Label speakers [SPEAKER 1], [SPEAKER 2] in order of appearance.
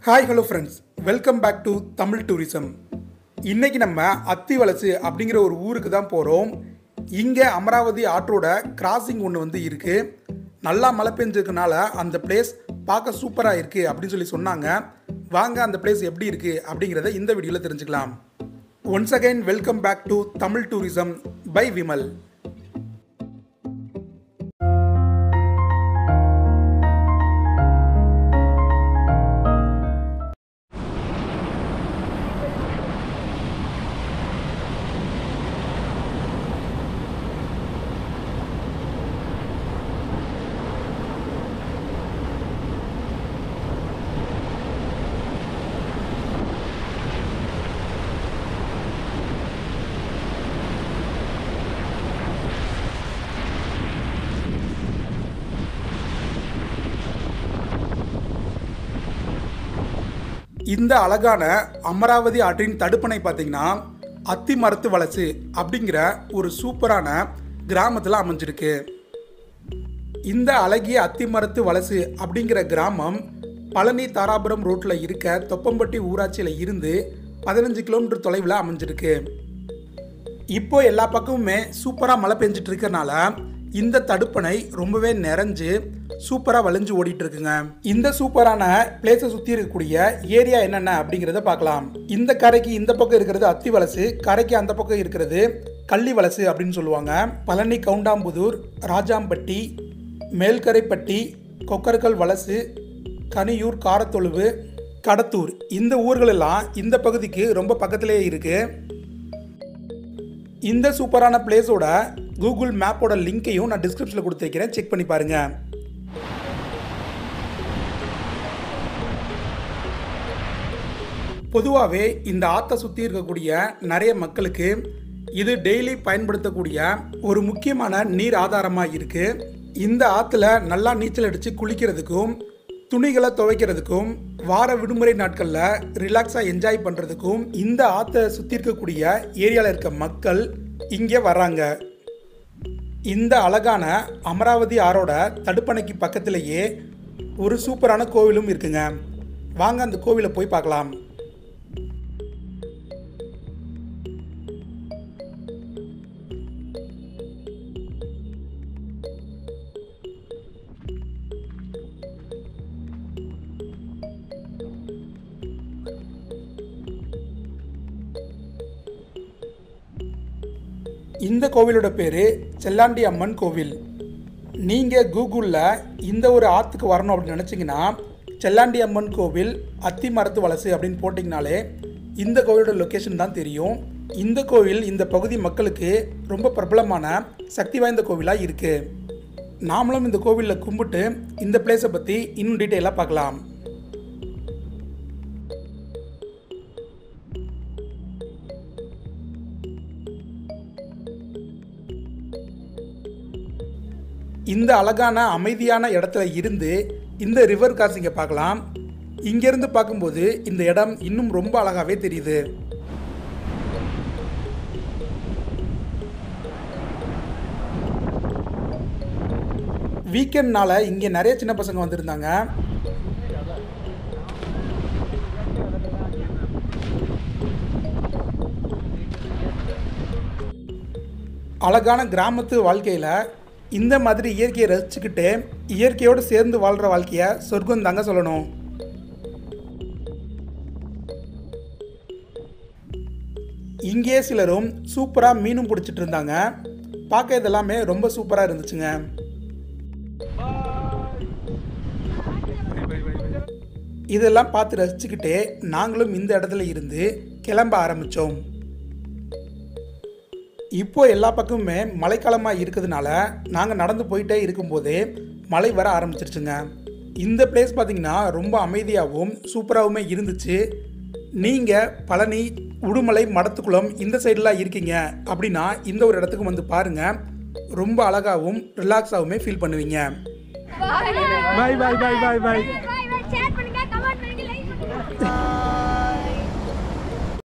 [SPEAKER 1] Hi hello friends welcome back to Tamil tourism இன்னைக்கு நம்ம அத்திவலசு அப்படிங்கிற ஒரு ஊருக்கு தான் போகிறோம் இங்கே அமராவதி ஆற்றோட கிராசிங் ஒன்று வந்து இருக்குது நல்லா மழை பெஞ்சதுனால அந்த பிளேஸ் பார்க்க சூப்பராக இருக்குது அப்படின்னு சொல்லி சொன்னாங்க வாங்க அந்த பிளேஸ் எப்படி இருக்குது அப்படிங்கிறத இந்த வீடியோவில் தெரிஞ்சுக்கலாம் once again welcome back to Tamil tourism by Vimal இந்த அழகான அமராவதி ஆற்றின் தடுப்பணை பார்த்தீங்கன்னா அத்தி மரத்து வலசு அப்படிங்கிற ஒரு சூப்பரான கிராமத்தில் அமைஞ்சிருக்கு இந்த அழகிய அத்திமரத்து வலசு அப்படிங்கிற கிராமம் பழனி தாராபுரம் ரோட்டில் இருக்க தொப்பம்பட்டி ஊராட்சியில் இருந்து பதினஞ்சு கிலோமீட்டர் தொலைவில் அமைஞ்சிருக்கு இப்போ எல்லா பக்கமுமே சூப்பராக மழை பெஞ்சிட்டு இருக்கறனால இந்த தடுப்பணை ரொம்பவே நிறைஞ்சு சூப்பராக வளைஞ்சு ஓடிட்டு இருக்குங்க இந்த சூப்பரான பிளேஸை சுற்றி இருக்கக்கூடிய ஏரியா என்னென்ன அப்படிங்கிறத பார்க்கலாம் இந்த கரைக்கு இந்த பக்கம் இருக்கிறது அத்தி வலசு கரைக்கு அந்த பக்கம் இருக்கிறது கள்ளி வலசு அப்படின்னு சொல்லுவாங்க பழனி கவுண்டாம்புதூர் ராஜாம்பட்டி மேல்கரைப்பட்டி கொக்கர்கள் வலசு கனியூர் காரத்தொழுவு கடத்தூர் இந்த ஊர்கள் எல்லாம் இந்த பகுதிக்கு ரொம்ப பக்கத்திலேயே இருக்குது இந்த சூப்பரான பிளேஸோட கூகுள் மேப்போட லிங்க்கையும் நான் டிஸ்கிரிப்ஷனில் கொடுத்துருக்கிறேன் செக் பண்ணி பாருங்க பொதுவாகவே இந்த ஆற்றை சுற்றி இருக்கக்கூடிய நிறைய மக்களுக்கு இது டெய்லி பயன்படுத்தக்கூடிய ஒரு முக்கியமான நீர் ஆதாரமாக இருக்குது இந்த ஆற்றுல நல்லா நீச்சல் அடித்து குளிக்கிறதுக்கும் துணிகளை துவைக்கிறதுக்கும் வார விடுமுறை நாட்களில் ரிலாக்ஸாக என்ஜாய் பண்ணுறதுக்கும் இந்த ஆற்றை சுற்றி இருக்கக்கூடிய ஏரியாவில் இருக்க மக்கள் இங்கே வர்றாங்க இந்த அழகான அமராவதி ஆறோட தடுப்பணைக்கு பக்கத்திலேயே ஒரு சூப்பரான கோவிலும் இருக்குங்க வாங்க அந்த கோவிலை போய் பார்க்கலாம் இந்த கோவிலோட பேர் செல்லாண்டி அம்மன் கோவில் நீங்கள் கூகுளில் இந்த ஒரு ஆற்றுக்கு வரணும் அப்படின்னு நினச்சிங்கன்னா செல்லாண்டி அம்மன் கோவில் அத்தி மரத்து வலசு அப்படின்னு போட்டிங்கனாலே இந்த கோவிலோட லொக்கேஷன் தான் தெரியும் இந்த கோவில் இந்த பகுதி மக்களுக்கு ரொம்ப பிரபலமான சக்தி வாய்ந்த கோவிலாக இருக்குது நாமளும் இந்த கோவிலில் கும்பிட்டு இந்த பிளேஸை பற்றி இன்னும் டீட்டெயிலாக பார்க்கலாம் இந்த அழகான அமைதியான இடத்துல இருந்து இந்த ரிவர் கிராசிங்கை பார்க்கலாம் இங்கேருந்து பார்க்கும்போது இந்த இடம் இன்னும் ரொம்ப அழகாகவே தெரியுது வீக்கெண்ட்னால இங்கே நிறைய சின்ன பசங்க வந்திருந்தாங்க அழகான கிராமத்து வாழ்க்கையில் இந்த மாதிரி இயற்கையை ரசிச்சுக்கிட்டு இயற்கையோடு சேர்ந்து வாழ்கிற வாழ்க்கையை சொர்க்கம் தாங்க சொல்லணும் இங்கே சிலரும் சூப்பராக மீனும் பிடிச்சிட்டு இருந்தாங்க பார்க்க இதெல்லாமே ரொம்ப சூப்பராக இருந்துச்சுங்க இதெல்லாம் பார்த்து ரசிச்சுக்கிட்டே நாங்களும் இந்த இடத்துல இருந்து கிளம்ப ஆரம்பித்தோம் இப்போ எல்லா பக்கமுமே மழைக்காலமாக இருக்கிறதுனால நாங்கள் நடந்து போயிட்டே இருக்கும்போதே மழை வர ஆரம்பிச்சிருச்சுங்க இந்த பிளேஸ் பார்த்தீங்கன்னா ரொம்ப அமைதியாகவும் சூப்பராகவுமே இருந்துச்சு நீங்கள் பழனி உடுமலை மடத்துக்குளம் இந்த சைடெலாம் இருக்கீங்க அப்படின்னா இந்த ஒரு இடத்துக்கு வந்து பாருங்கள் ரொம்ப அழகாகவும் ரிலாக்ஸாகவுமே ஃபீல் பண்ணுவீங்க
[SPEAKER 2] Bye bye bye bye bye.